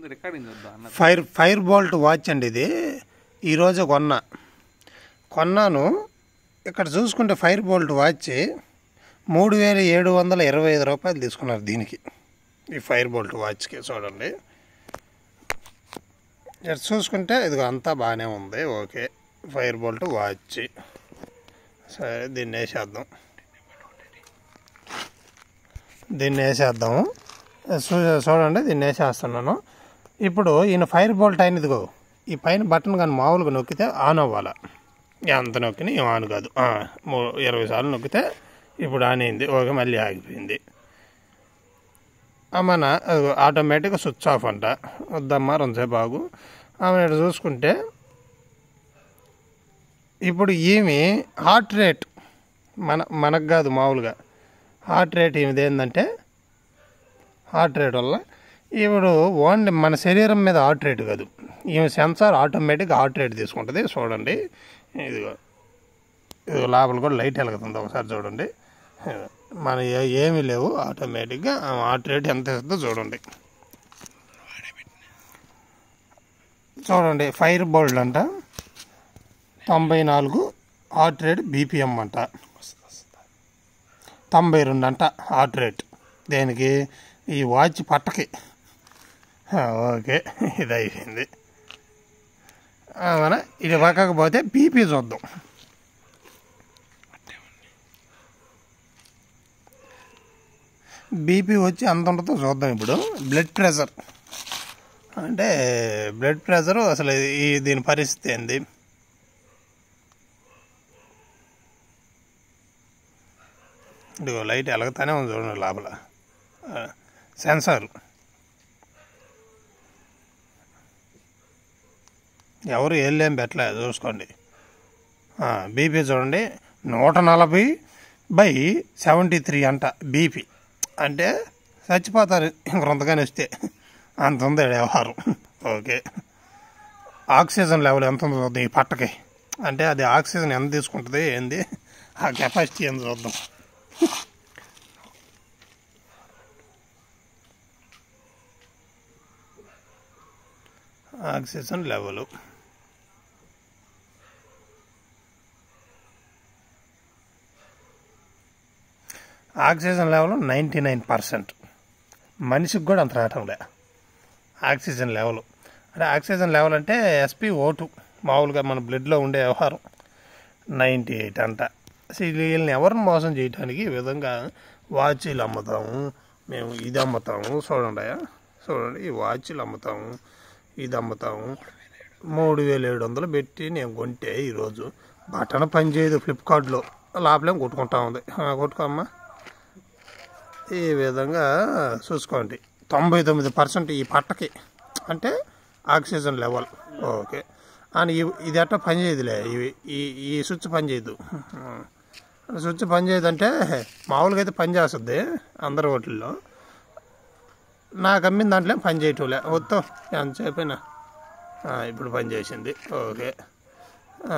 Recording చూద్దాం అన్న fire fire bolt watch అండి ఇది ఈరోజు కొన్నా కొన్నాను ఇక్కడ చూసుకుంటే ఫైర్ బోల్ట్ వాచ్ మూడు వేల ఏడు వందల ఇరవై ఐదు రూపాయలు తీసుకున్నారు దీనికి ఈ ఫైర్ బోల్ట్ వాచ్కి చూడండి ఇక్కడ చూసుకుంటే ఇది అంతా బాగానే ఉంది ఓకే ఫైర్ బోల్ట్ వాచ్ సరే దీన్ని వేసేద్దాం దీన్ని వేసేద్దాము చూ- చూడండి దీన్ని వేసేస్తున్నాను ఇప్పుడు ఈయన ఫైర్ బోల్ట్ అయిన ఇదిగో ఈ పైన బటన్ కానీ మామూలుగా నొక్కితే ఆన్ అవ్వాలి ఎంత నొక్కినా ఏం ఆన్ కాదు ఆ, మూ- ఇరవై సార్లు నొక్కితే ఇప్పుడు ఆన్ అయింది ఓకే మళ్ళీ ఆగిపోయింది ఆ, మన అదిగో ఆటోమేటిక్గా స్విచ్ ఆఫ్ అంట వద్దమ్మా రెండుసేపు ఆగు ఆమె ఇక్కడ చూసుకుంటే ఇప్పుడు ఈమె హార్ట్ రేట్ మన మనకు కాదు మామూలుగా హార్ట్ రేట్ ఈమెది ఏంటంటే హార్ట్ రేట్ వల్ల ఇప్పుడు ఓన్లీ మన శరీరం మీద హార్ట్ రేట్ కాదు ఈమె సెన్సార్ ఆటోమేటిక్ హార్ట్ రేట్ తీసుకుంటుంది చూడండి ఇదిగో ఇదిగో లోపల కూడా లైట్ వెలుగుతుంది ఒకసారి చూడండి మన ఏ- ఏమీ లేవు ఆటోమేటిక్గా ఆమె హార్ట్ రేట్ ఎంత ఇస్తుందో చూడండి చూడండి ఫైర్ బోల్డ్ అంట తొంభై నాలుగు హార్ట్ రేట్ బీపీఎం అంట తొంభై రెండు అంట హార్ట్ రేట్ దేనికి ఈ వాచ్ పట్టకి ఆ, ఓకే ఇది అయిపోయింది ఆ, మన ఇది పక్కకపోతే బీపీ చూద్దాం బీపీ వచ్చి అంత ఉంటుందో చూద్దాం ఇప్పుడు బ్లడ్ ప్రెషర్ అంటే బ్లడ్ ప్రెషర్ అసలు ఈ దీని పరిస్థితి ఏంది ఇదిగో లైట్ ఎలగతానే ఉంది చూడండి లోపల ఆ, సెన్సార్ ఎవరు ఏం పెట్టలే చూసుకోండి బీపీ చూడండి నూట నలభై బై సెవెంటీ త్రీ అంట బీపీ అంటే చచ్చిపోతారు ఇంకొంతగానే వస్తే అంత ఉంది ఈడ వ్యవహారం ఓకే ఆక్సిజన్ లెవెల్ ఎంత ఉందో చూద్దాం ఈ పట్టకి అంటే అది ఆక్సిజన్ ఎంత తీసుకుంటుంది ఏంది ఆ కెపాసిటీ ఎంత చూద్దాం oxygen level oxygen level ninety nine percent మనిషికి కూడా అంత రావటంలే ఆక్సిజన్ లెవెల్ అంటే ఆక్సిజన్ లెవెల్ అంటే ఎస్పీ ఓటు మామూలుగా మన బ్లడ్లో ఉండే వ్యవహారం నైంటీ ఎయిట్ అంట అసలు వీళ్ళని ఎవరిని మోసం చేయడానికి ఈ విధంగా వాచీలు అమ్ముతాము మేము ఇది అమ్ముతాము చూడండి చూడండి ఈ వాచీలు అమ్ముతాము ఇది అమ్ముతాము మూడు వేల ఏడు వందలు పెట్టి నేను కొంటే ఈరోజు బటన్ పని చేయదు ఫ్లిప్కార్ట్లో లోపలేం కొట్టుకుంటా ఉంది ఆ, కొట్టుకోమ్మా ఈ విధంగా చూసుకోండి తొంభై తొమ్మిది పర్సెంట్ ఈ పట్టకి అంటే ఆక్సిజన్ లెవెల్ ఓకే అని ఇవి- ఇది అట్ట పని చేయదులే ఇవి ఈ ఈ స్విచ్ పని చేయదు స్విచ్ పని చేయదు అంటే మామూలుగా అయితే పని చేస్తుంది అందరి వాటిల్లో నాకు అమ్మిన దాంట్లో పని చేయటంలే వద్దు ఎంతసేపైనా ఆ, ఇప్పుడు పని చేసింది ఓకే ఆ.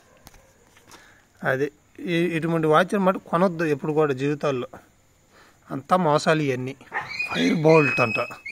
అది ఈ- ఇటువంటి వాచ్లు మటు కొనొద్దు ఎప్పుడు కూడా జీవితాల్లో అంతా మోసాలు ఇవన్నీ ఫైర్ బోల్ట్ అంట